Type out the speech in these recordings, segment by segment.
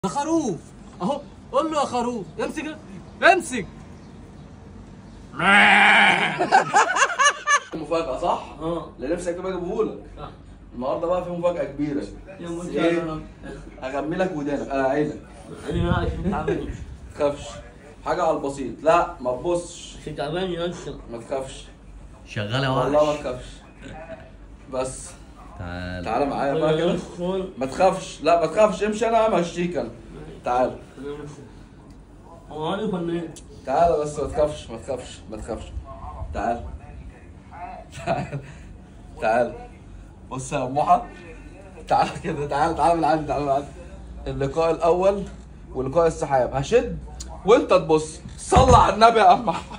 ده خروف اهو قول له يا خروف امسك امسك مفاجأة صح؟ اه اللي نفسك تبقى اجيبهولك صح. النهارده بقى في مفاجأة كبيرة يا بس مجدع. ايه؟ اغمي لك ودانك انا عينك انا عايش تعبان ما تخافش حاجة على البسيط لا ما تبصش مش تعبان يا اسطى ما تخافش شغال يا والله ما وحش تخافش بس تعال تعالى معايا بقى كده ما تخافش لا ما تخافش امشي انا همشيك انا تعال هو عارف ولا ايه؟ تعال بس ما تخافش ما تخافش ما تخافش تعال تعال تعال بص يا محا تعال كده تعال تعال من عندي تعال من عندي اللقاء الاول ولقاء السحاب هشد وانت تبص صلى على النبي يا عم أحمد.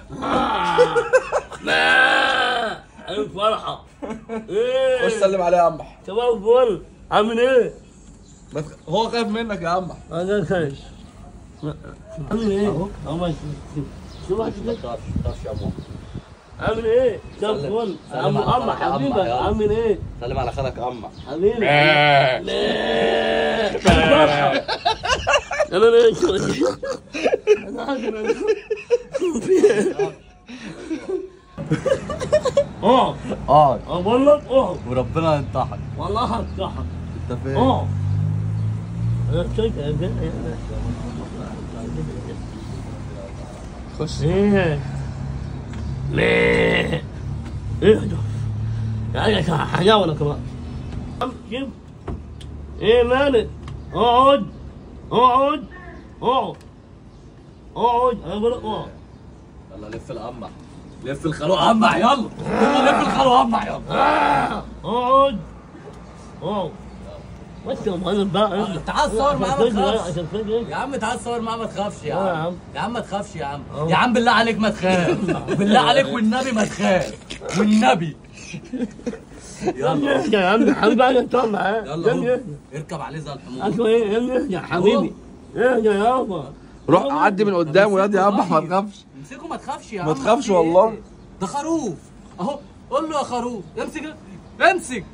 انا فرحه ايه خش سلم عليه يا عم أحمد. شباب الفل عامل ايه؟ ما تخ- هو خايف منك يا عم أحمد. انا خايف عامل ايه؟ اهو شوف واحد كده. خافش يا مو عامل ايه؟ شباب سلم- الفل سلم عم على عم خالك يا عم حبيبك يلا. عامل ايه؟ سلم على خالك يا عم حبيبي لا انا ليش انا عارف اه اقعد اقول لك اه وربنا ينطحك والله هفتحك انت فين؟ اه انا شايف خش ايه ليه ايه ده يعني حجاوله كمان شوف ايه مالك اقعد اقعد اقعد اقعد انا بقول لك اقعد يلا لف القمع لف الخلوق قمع يلا يلا لف الخلوق قمع يلا اقعد اقعد بس يا معلم بقى تعال صور معاه، ما تخافش. عشان فجأة يا عم تعال صور معاه ما تخافش يا اه يا عم عم. يا عم ما تخافش يا عم اه. يا عم بالله عليك ما تخاف بالله عليك والنبي ما تخاف والنبي يلا يا عم حبيبي بقى انت معاه يلا هو. اركب عليه زي الحمار اصل ايه يا حبيبي ايه يا يابا روح عدي من قدام وياض يا عم أحمد، ما تخافش امسكه ما تخافش يا عم ما تخافش في ايه؟ والله. ده خروف اهو قول له يا خروف امسك امسك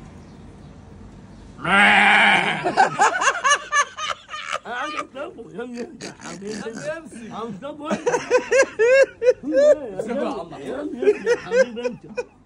انا عايز اضربه يا ابني يا حبيبي امسك عم تضربه امسكه يا عم يا ابني يا حبيبي انت